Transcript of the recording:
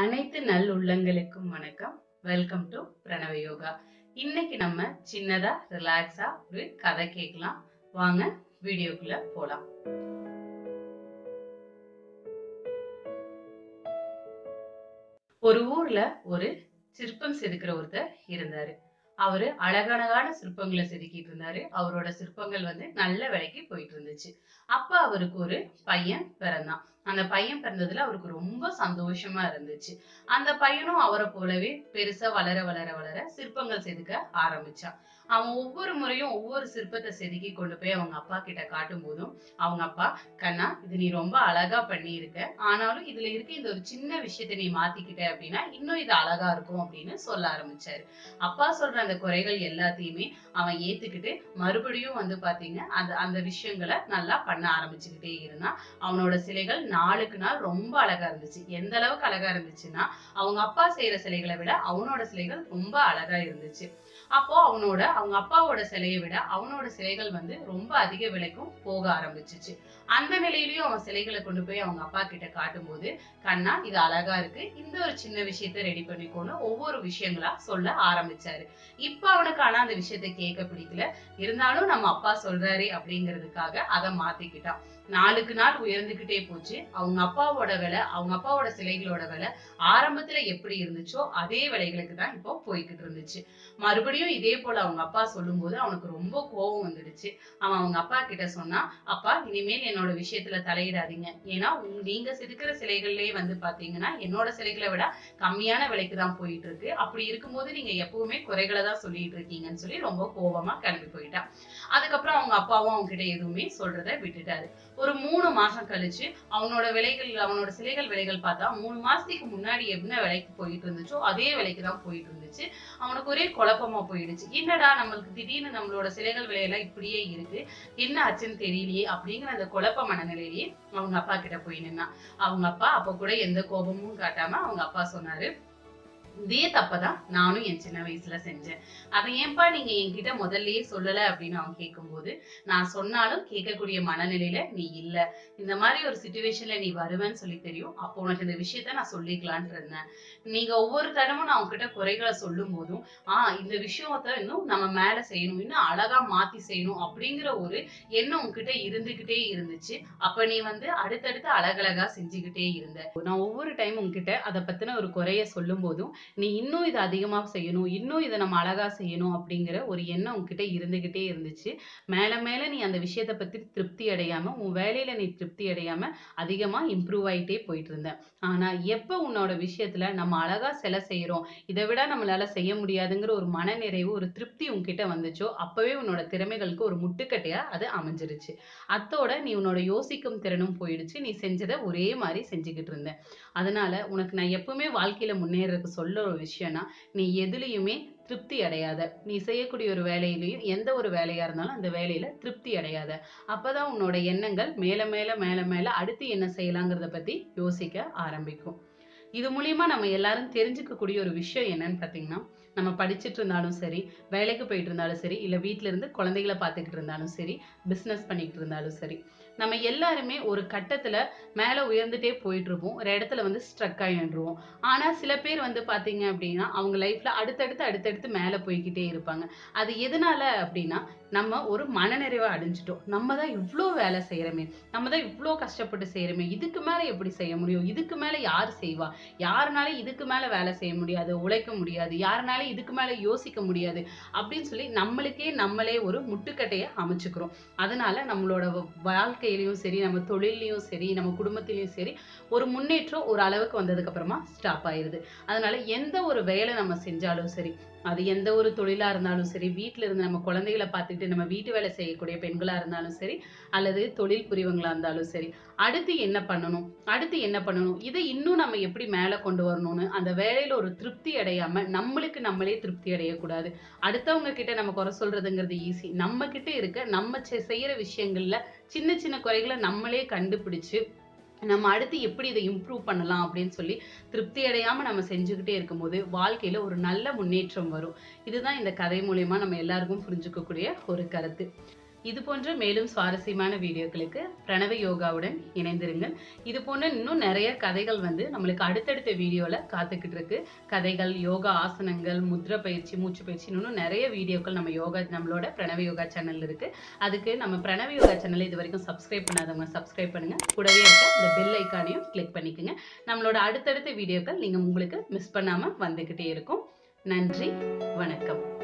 அனைத்து நல் உள்ளங்களுக்கும் வணக்கம் வெல்கம் டு பிரணவ யோகா இன்னைக்கு நம்ம சின்னதா ரிலாக்ஸா ஒரு கதை கேட்கலாம் வாங்க வீடியோக்குள்ள போலாம் ஒரு ஊர்ல ஒரு சிற்பம் செதுக்கிற ஒருத்தர் இருந்தாரு அவரு அழகழகான சிற்பங்களை செதுக்கிட்டு இருந்தாரு அவரோட சிற்பங்கள் வந்து நல்ல விலைக்கு போயிட்டு இருந்துச்சு அப்ப அவருக்கு ஒரு பையன் பிறந்தான் அந்த பையன் பிறந்ததுல அவருக்கு ரொம்ப சந்தோஷமா இருந்துச்சு அந்த பையனும் அவரை போலவே பெருசா வளர வளர வளர சிற்பங்கள் செதுக்க ஆரம்பிச்சான் அவன் ஒவ்வொரு முறையும் ஒவ்வொரு சிற்பத்தை செதுக்கி கொண்டு போய் அவங்க அப்பா கிட்ட காட்டும் போதும் அவங்க அப்பா கண்ணா இது நீ ரொம்ப அழகா பண்ணியிருக்க ஆனாலும் இதுல இருக்க இந்த ஒரு சின்ன விஷயத்தை நீ மாத்திக்கிட்ட அப்படின்னா இன்னும் இது அழகா இருக்கும் அப்படின்னு சொல்ல ஆரம்பிச்சாரு அப்பா சொல்ற அந்த குறைகள் எல்லாத்தையுமே அவன் ஏத்துக்கிட்டு மறுபடியும் வந்து பாத்தீங்க அந்த அந்த விஷயங்களை நல்லா பண்ண ஆரம்பிச்சுக்கிட்டே இருந்தான் அவனோட சிலைகள் நாளுக்கு நாள் ரொம்ப அழகா இருந்துச்சு எந்த அளவுக்கு அழகா இருந்துச்சுன்னா அவங்க அப்பா செய்யற சிலைகளை விட அவனோட சிலைகள் ரொம்ப அழகா இருந்துச்சு அப்போ அவனோட அவங்க அப்பாவோட சிலையை விட அவனோட சிலைகள் வந்து ரொம்ப அதிக விலைக்கும் போக ஆரம்பிச்சுச்சு அந்த நிலையிலயும் அவன் சிலைகளை கொண்டு போய் அவங்க அப்பா கிட்ட காட்டும்போது கண்ணா இது அழகா இருக்கு இந்த ஒரு சின்ன விஷயத்த ரெடி பண்ணிக்கோன்னு ஒவ்வொரு விஷயங்களா சொல்ல ஆரம்பிச்சாரு இப்ப அவனுக்கு ஆனா அந்த விஷயத்த கேட்க பிடிக்கல இருந்தாலும் நம்ம அப்பா சொல்றாரு அப்படிங்கிறதுக்காக அதை மாத்திக்கிட்டான் நாளுக்கு நாள் உயர்ந்துகிட்டே போச்சு அவங்க அப்பாவோட விலை அவங்க அப்பாவோட சிலைகளோட விலை ஆரம்பத்துல எப்படி இருந்துச்சோ அதே விலைகளுக்கு தான் இப்போ போய்கிட்டு இருந்துச்சு மறுபடியும் இதே போல அவங்க அப்பா சொல்லும்போது அவனுக்கு ரொம்ப கோபம் வந்துடுச்சு அவன் அவங்க அப்பா கிட்ட சொன்னா அப்பா இனிமேல் என்னோட விஷயத்துல தலையிடாதீங்க ஏன்னா உங்க- நீங்க செதுக்கிற சிலைகள்லயே வந்து பாத்தீங்கன்னா என்னோட சிலைகளை விட கம்மியான விலைக்கு தான் போயிட்டு இருக்கு அப்படி இருக்கும்போது நீங்க எப்பவுமே குறைகளை தான் சொல்லிட்டு இருக்கீங்கன்னு சொல்லி ரொம்ப கோபமா கிளம்பி போயிட்டான் அதுக்கப்புறம் அவங்க அப்பாவும் அவங்க கிட்ட எதுவுமே சொல்றத விட்டுட்டாரு ஒரு மூணு மாசம் கழிச்சு அவனோட விலைகள் அவனோட சிலைகள் விலைகள் பார்த்தா மூணு மாசத்துக்கு முன்னாடி என்ன விலைக்கு போயிட்டு இருந்துச்சோ அதே விலைக்கு தான் போயிட்டு இருந்துச்சு அவனுக்கு ஒரே குழப்பமா போயிடுச்சு என்னடா நம்மளுக்கு திடீர்னு நம்மளோட சிலைகள் விலையெல்லாம் இப்படியே இருக்கு என்ன ஆச்சுன்னு தெரியலையே அப்படிங்கிற அந்த குழப்ப மனநிலையிலேயே அவங்க அப்பா கிட்ட போய் நின்னான் அவங்க அப்பா அப்ப கூட எந்த கோபமும் காட்டாம அவங்க அப்பா சொன்னாரு இதே தப்பதான் நானும் என் சின்ன வயசுல செஞ்சேன் அதை ஏன்பா நீங்க என்கிட்ட முதல்லயே சொல்லல அப்படின்னு அவன் கேட்கும்போது நான் சொன்னாலும் கேட்கக்கூடிய மனநிலையில நீ இல்ல இந்த மாதிரி ஒரு சுச்சுவேஷன்ல நீ வருவேன்னு சொல்லி தெரியும் அப்போ உனக்கு இந்த விஷயத்த நான் சொல்லிக்கலான்ட்டு இருந்தேன் நீங்க ஒவ்வொரு தடமும் நான் உன்கிட்ட குறைகளை சொல்லும் போதும் ஆஹ் இந்த விஷயத்த இன்னும் நம்ம மேல செய்யணும் இன்னும் அழகா மாத்தி செய்யணும் அப்படிங்கிற ஒரு எண்ணம் உன்கிட்ட இருந்துகிட்டே இருந்துச்சு அப்ப நீ வந்து அடுத்தடுத்து அழகழகா செஞ்சுக்கிட்டே இருந்த நான் ஒவ்வொரு டைம் உன்கிட்ட அதை பத்தின ஒரு குறைய சொல்லும் போதும் நீ இன்னும் இதை அதிகமா செய்யணும் இன்னும் இதை நம்ம அழகா செய்யணும் அப்படிங்கிற ஒரு எண்ணம் உன்கிட்ட இருந்துகிட்டே இருந்துச்சு மேல மேல நீ அந்த விஷயத்த பத்தி திருப்தி அடையாம உன் வேலையில நீ திருப்தி அடையாம அதிகமா இம்ப்ரூவ் ஆயிட்டே போயிட்டு இருந்த ஆனா எப்ப உன்னோட விஷயத்துல நம்ம அழகா சிலை செய்யறோம் இதை விட நம்மளால செய்ய முடியாதுங்கிற ஒரு மனநிறைவு ஒரு திருப்தி உன்கிட்ட வந்துச்சோ அப்பவே உன்னோட திறமைகளுக்கு ஒரு முட்டுக்கட்டையா அது அமைஞ்சிருச்சு அத்தோட நீ உன்னோட யோசிக்கும் திறனும் போயிடுச்சு நீ செஞ்சதை ஒரே மாதிரி செஞ்சுக்கிட்டு இருந்த அதனால உனக்கு நான் எப்பவுமே வாழ்க்கையில முன்னேறதுக்கு சொல்ல ஒரு விஷயம்னா நீ எதுலயுமே திருப்தி அடையாத நீ செய்யக்கூடிய ஒரு வேலையிலையும் எந்த ஒரு வேலையா இருந்தாலும் அந்த வேலையில திருப்தி அடையாத அப்பதான் உன்னோட எண்ணங்கள் மேல மேல மேல மேல அடுத்து என்ன செய்யலாங்கிறத பத்தி யோசிக்க ஆரம்பிக்கும் இது மூலியமா நம்ம எல்லாரும் தெரிஞ்சுக்கக்கூடிய ஒரு விஷயம் என்னன்னு பாத்தீங்கன்னா நம்ம படிச்சுட்டு இருந்தாலும் சரி வேலைக்கு போயிட்டு இருந்தாலும் சரி இல்ல வீட்ல இருந்து குழந்தைகளை பார்த்துக்கிட்டு இருந்தாலும் சரி பிசினஸ் பண்ணிக்கிட்டு இருந்தாலும் சரி நம்ம எல்லாருமே ஒரு கட்டத்துல மேல உயர்ந்துட்டே போயிட்டு இருப்போம் ஒரு இடத்துல வந்து ஸ்ட்ரக் ஆயிடுவோம் ஆனா சில பேர் வந்து பாத்தீங்க அப்படின்னா அவங்க லைஃப்ல அடுத்தடுத்து அடுத்தடுத்து மேல போய்க்கிட்டே இருப்பாங்க அது எதனால அப்படின்னா நம்ம ஒரு மனநிறைவை அடைஞ்சிட்டோம் நம்ம தான் இவ்வளோ வேலை செய்யறோமே நம்ம தான் இவ்வளோ கஷ்டப்பட்டு செய்யறோமே இதுக்கு மேல எப்படி செய்ய முடியும் இதுக்கு மேல யார் செய்வா யாருனால இதுக்கு மேல வேலை செய்ய முடியாது உழைக்க முடியாது யாருனால இதுக்கு மேல யோசிக்க முடியாது அப்படின்னு சொல்லி நம்மளுக்கே நம்மளே ஒரு முட்டுக்கட்டையை அமைச்சுக்கிறோம் அதனால நம்மளோட வ- வாழ்க்கையிலயும் சரி நம்ம தொழிலையும் சரி நம்ம குடும்பத்திலயும் சரி ஒரு முன்னேற்றம் ஒரு அளவுக்கு வந்ததுக்கு அப்புறமா ஸ்டாப் ஆயிருது அதனால எந்த ஒரு வேலை நம்ம செஞ்சாலும் சரி அது எந்த ஒரு தொழிலா இருந்தாலும் சரி வீட்ல இருந்து நம்ம குழந்தைகளை பார்த்துக்கிட்டு நம்ம வீட்டு வேலை செய்யக்கூடிய பெண்களா இருந்தாலும் சரி அல்லது தொழில் புரிவங்களா இருந்தாலும் சரி அடுத்து என்ன பண்ணணும் அடுத்து என்ன பண்ணணும் இதை இன்னும் நம்ம எப்படி மேல கொண்டு வரணும்னு அந்த வேலையில ஒரு திருப்தி அடையாம நம்மளுக்கு நம்மளே திருப்தி அடையக்கூடாது அடுத்தவங்க கிட்ட நம்ம குறை சொல்றதுங்கிறது ஈஸி நம்ம கிட்ட இருக்க நம்ம செ- செய்யற விஷயங்கள்ல சின்ன சின்ன குறைகளை நம்மளே கண்டுபிடிச்சு நம்ம அடுத்து எப்படி இதை இம்ப்ரூவ் பண்ணலாம் அப்படின்னு சொல்லி திருப்தி அடையாம நம்ம செஞ்சுக்கிட்டே இருக்கும்போது வாழ்க்கையில ஒரு நல்ல முன்னேற்றம் வரும் இதுதான் இந்த கதை மூலியமா நம்ம எல்லாருக்கும் புரிஞ்சுக்கக்கூடிய ஒரு கருத்து இது போன்ற மேலும் சுவாரஸ்யமான வீடியோக்களுக்கு பிரணவ யோகாவுடன் இணைந்திருங்கள் இது போன்ற இன்னும் நிறைய கதைகள் வந்து நம்மளுக்கு அடுத்தடுத்த வீடியோல காத்துக்கிட்டு இருக்கு கதைகள் யோகா ஆசனங்கள் முத்ர பயிற்சி மூச்சு பயிற்சி இன்னும் நிறைய வீடியோக்கள் நம்ம யோகா நம்மளோட பிரணவ யோகா சேனல் இருக்கு அதுக்கு நம்ம பிரணவ யோகா சேனலை இது வரைக்கும் சப்ஸ்கிரைப் பண்ணாதவங்க சப்ஸ்கிரைப் பண்ணுங்க கூடவே இருக்க இந்த பெல் ஐக்கானையும் கிளிக் பண்ணிக்கோங்க நம்மளோட அடுத்தடுத்த வீடியோக்கள் நீங்க உங்களுக்கு மிஸ் பண்ணாம வந்துகிட்டே இருக்கும் நன்றி வணக்கம்